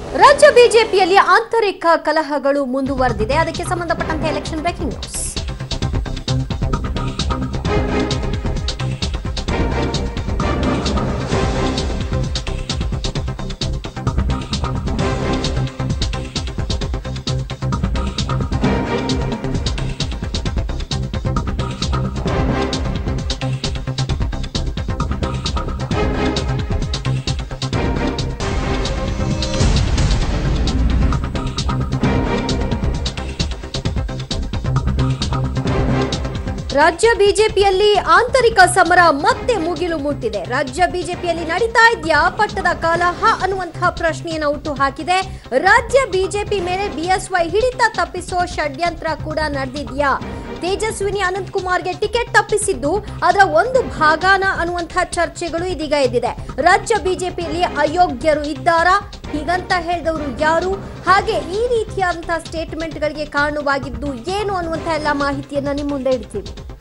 ರಾಜ್ಯ ಬಿಜೆಪಿಯಲ್ಲಿ ಆಂತರಿಕ ಕಲಹಗಳು ಮುಂದುವರೆದಿದೆ ಅದಕ್ಕೆ ಸಂಬಂಧಪಟ್ಟಂತೆ ಎಲೆಕ್ಷನ್ ಬ್ರೇಕಿಂಗ್ ನ್ಯೂಸ್ ರಾಜ್ಯ ಬಿಜೆಪಿಯಲ್ಲಿ ಆಂತರಿಕ ಸಮರ ಮತ್ತೆ ಮುಗಿಲು ಮುಟ್ಟಿದೆ ರಾಜ್ಯ ಬಿಜೆಪಿಯಲ್ಲಿ ನಡೀತಾ ಇದೆಯಾ ಪಟ್ಟದ ಕಲಹ ಅನ್ನುವಂತಹ ಪ್ರಶ್ನೆಯನ್ನು ಹುಟ್ಟು ಹಾಕಿದೆ ರಾಜ್ಯ ಬಿಜೆಪಿ ಮೇಲೆ ಬಿಎಸ್ವೈ ಹಿಡಿತ ತಪ್ಪಿಸೋ ಷಡ್ಯಂತ್ರ ಕೂಡ ನಡೆದಿದ್ಯಾ ತೇಜಸ್ವಿನಿ ಅನಂತ್ ಕುಮಾರ್ಗೆ ಟಿಕೆಟ್ ತಪ್ಪಿಸಿದ್ದು ಅದರ ಒಂದು ಭಾಗನ ಅನ್ನುವಂತಹ ಚರ್ಚೆಗಳು ಇದೀಗ ಎದ್ದಿದೆ ರಾಜ್ಯ ಬಿಜೆಪಿಯಲ್ಲಿ ಅಯೋಗ್ಯರು ಇದ್ದಾರಾ ಹೀಗಂತ ಹೇಳಿದವರು ಯಾರು ಹಾಗೆ ಈ ರೀತಿಯಾದಂತಹ ಸ್ಟೇಟ್ಮೆಂಟ್ಗಳಿಗೆ ಕಾರಣವಾಗಿದ್ದು ಏನು ಅನ್ನುವಂತಹ ಎಲ್ಲ ಮಾಹಿತಿಯನ್ನ ನಿಮ್ಮ ಮುಂದೆ ಇಡ್ತೀವಿ